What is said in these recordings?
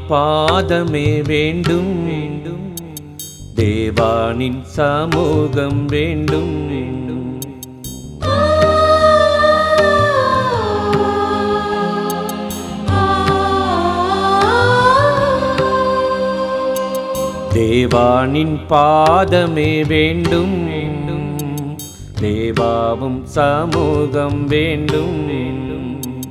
பாதமே வேண்டும் வேண்டும் தேவானின் சமூகம் வேண்டும் வேண்டும் தேவானின் பாதமே வேண்டும் வேண்டும் தேவாவும் சமூகம் வேண்டும் வேண்டும்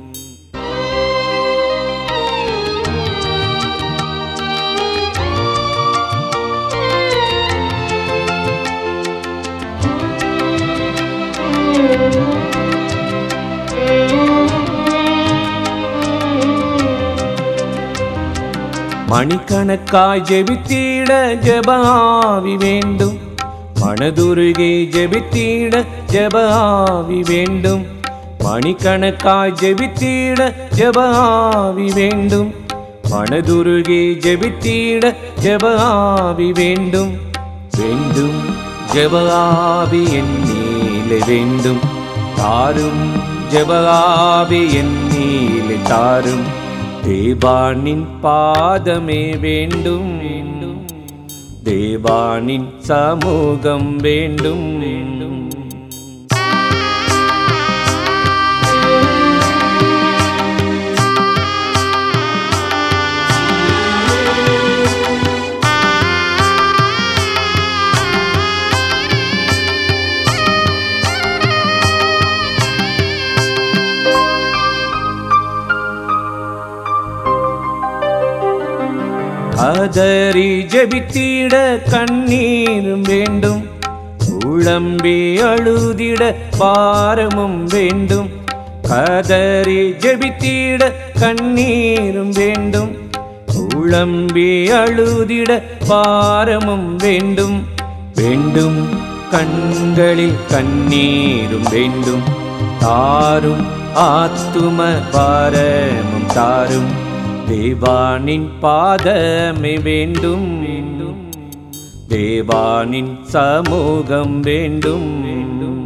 மணிக்கணக்காய் ஜெபித்திட ஜெபாவி வேண்டும் மனதுருகே ஜெபித்திட ஜெபாவி வேண்டும் மணிக்கணக்காய் ஜெபித்திட ஜெபாவி வேண்டும் மனதுருகே ஜெபித்திட ஜெபாவி வேண்டும் வேண்டும் ஜெபாவி என் நீலை வேண்டும் தாரும் ஜெபாவி என் நீலை தாரும் தேவானின் பாதமே வேண்டும் வேண்டும் தேவானின் சமூகம் வேண்டும் வேண்டும் கதறி ஜெபித்திட கண்ணீரும் வேண்டும் உளம்பி அழுதிட பாரமும் வேண்டும் கதறி ஜெபித்திட கண்ணீரும் வேண்டும் உளம்பி அழுதிட பாரமும் வேண்டும் வேண்டும் கண்களில் கண்ணீரும் வேண்டும் தாரும் ஆத்தும பாரமும் தாரும் தேவானின் பாதமே வேண்டும் வேண்டும் தேவானின் சமூகம் வேண்டும் வேண்டும்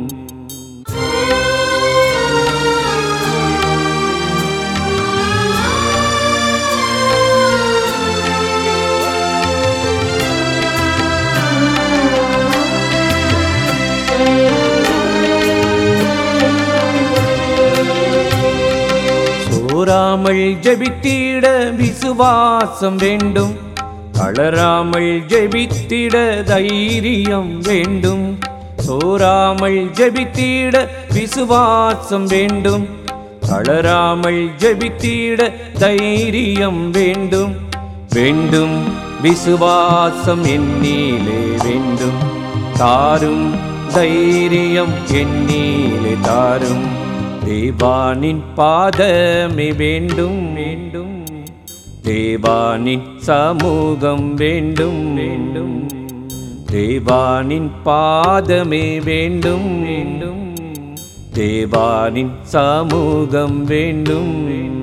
சோராமல் ஜெபித்திட விசுவாசம் வேண்டும் தளராமல் ஜெபித்திட தைரியம் வேண்டும் சோராமல் ஜெபித்திட விசுவாசம் வேண்டும் தளராமல் ஜெபித்திட தைரியம் வேண்டும் வேண்டும் விசுவாசம் என்னிலே வேண்டும் தாரும் தைரியம் என்னிலே தாரும் தேவானின் பாதமே வேண்டும் வேண்டும் தேவானின் சமூகம் வேண்டும் வேண்டும் தேவானின் பாதமே வேண்டும் வேண்டும் தேவானின் சமூகம் வேண்டும் வேண்டும்